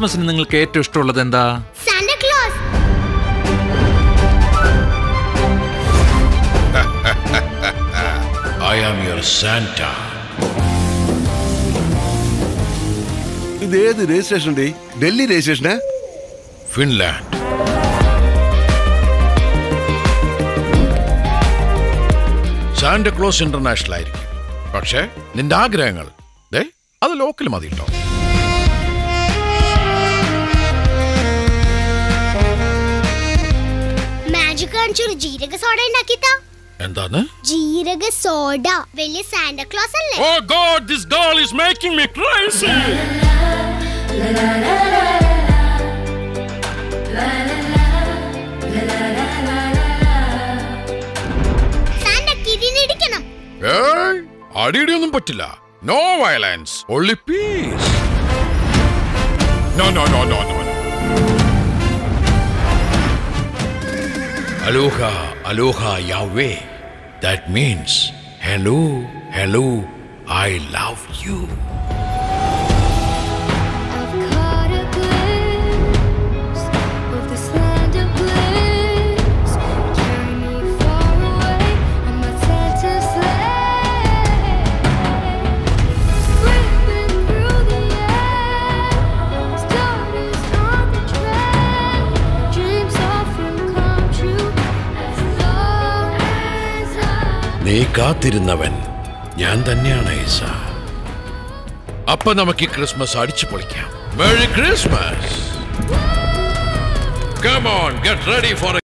ക്രിസ്മസിന് നിങ്ങൾക്ക് ഏറ്റവും ഇഷ്ടമുള്ളത് എന്താ Santa Claus I am your Santa. ഇത് ഏത് രജിസ്ട്രേഷൻ ഡേ ഡൽഹി രജിസ്ട്രേഷനാ Finland. സാന്റ ക്ലോസ് ഇന്റർനാഷണൽ ആയിരിക്കും പക്ഷേ നിന്റെ ആഗ്രഹങ്ങൾ ദേ അത് ലോക്കൽ മതി കേട്ടോ മാജിക് കാണിച്ചൊരു ജീരക സോഡ ഉണ്ടാക്കിത്താ എന്താന്ന് ജീരക സോഡ വലിയ സാന്റ ക്ലോസ് അല്ലേ Oh God, this girl is making me crazy. Santa കിരീടിക്കണം ഏയ് അടിയിടിയൊന്നും പറ്റില്ല no violence only peace no no no no no aloha aloha യാവേ that means hello hello I love you I've caught a glimpse of this land of bliss. Carry me far away on my tented sleigh. Whipping through the air, stars on the track. Dreams often come true as long as I. നീ കാത്തിരുന്നവൻ ഞാൻ തന്നെയാണ് ഈസ അപ്പൊ നമുക്ക് ഈ Christmas അടിച്ചു പൊളിക്കാം merry Christmas Come on, get ready for a